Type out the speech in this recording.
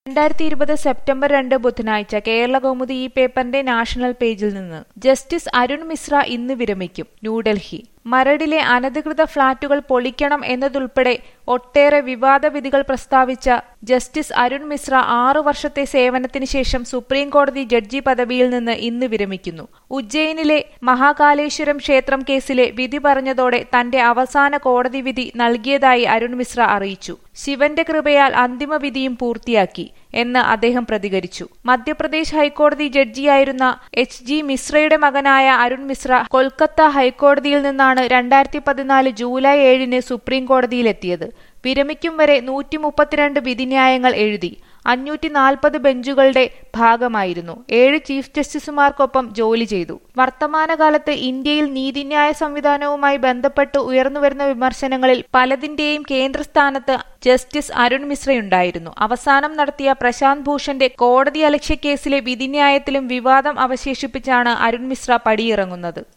രണ്ടായിരത്തി ഇരുപത് സെപ്റ്റംബർ രണ്ട് ബുധനാഴ്ച കേരള കൗമുദി ഈ പേപ്പറിന്റെ നാഷണൽ പേജിൽ നിന്ന് ജസ്റ്റിസ് അരുൺ മിശ്ര ഇന്ന് വിരമിക്കും ന്യൂഡൽഹി മരടിലെ അനധികൃത ഫ്ളാറ്റുകൾ പൊളിക്കണം എന്നതുൾപ്പെടെ ഒട്ടേറെ വിവാദ വിധികൾ പ്രസ്താവിച്ച ജസ്റ്റിസ് അരുൺ മിശ്ര ആറു വർഷത്തെ സേവനത്തിന് ശേഷം സുപ്രീം കോടതി ജഡ്ജി പദവിയിൽ നിന്ന് ഇന്ന് വിരമിക്കുന്നു ഉജ്ജയിനിലെ മഹാകാലേശ്വരം ക്ഷേത്രം കേസിലെ വിധി പറഞ്ഞതോടെ തന്റെ അവസാന കോടതി വിധി നൽകിയതായി അരുൺ മിശ്ര അറിയിച്ചു ശിവന്റെ കൃപയാൽ അന്തിമ വിധിയും പൂർത്തിയാക്കി എന്ന് അദ്ദേഹം പ്രതികരിച്ചു മധ്യപ്രദേശ് ഹൈക്കോടതി ജഡ്ജിയായിരുന്ന എച്ച് ജി മിശ്രയുടെ മകനായ അരുൺ മിശ്ര കൊൽക്കത്ത ഹൈക്കോടതിയിൽ നിന്നാണ് രണ്ടായിരത്തി പതിനാല് ജൂലൈ ഏഴിന് സുപ്രീം കോടതിയിലെത്തിയത് വിരമിക്കും വരെ നൂറ്റി മുപ്പത്തിരണ്ട് വിധിന്യായങ്ങൾ എഴുതി അഞ്ഞൂറ്റി നാൽപ്പത് ബെഞ്ചുകളുടെ ഭാഗമായിരുന്നു ഏഴ് ചീഫ് ജസ്റ്റിസുമാർക്കൊപ്പം ജോലി ചെയ്തു വർത്തമാനകാലത്ത് ഇന്ത്യയിൽ നീതിന്യായ സംവിധാനവുമായി ബന്ധപ്പെട്ട് ഉയർന്നുവരുന്ന വിമർശനങ്ങളിൽ പലതിന്റെയും കേന്ദ്രസ്ഥാനത്ത് ജസ്റ്റിസ് അരുൺ മിശ്രയുണ്ടായിരുന്നു അവസാനം നടത്തിയ പ്രശാന്ത് ഭൂഷന്റെ കോടതി അലക്ഷ്യ കേസിലെ വിധിന്യായത്തിലും വിവാദം അവശേഷിപ്പിച്ചാണ് അരുൺ മിശ്ര പടിയിറങ്ങുന്നത്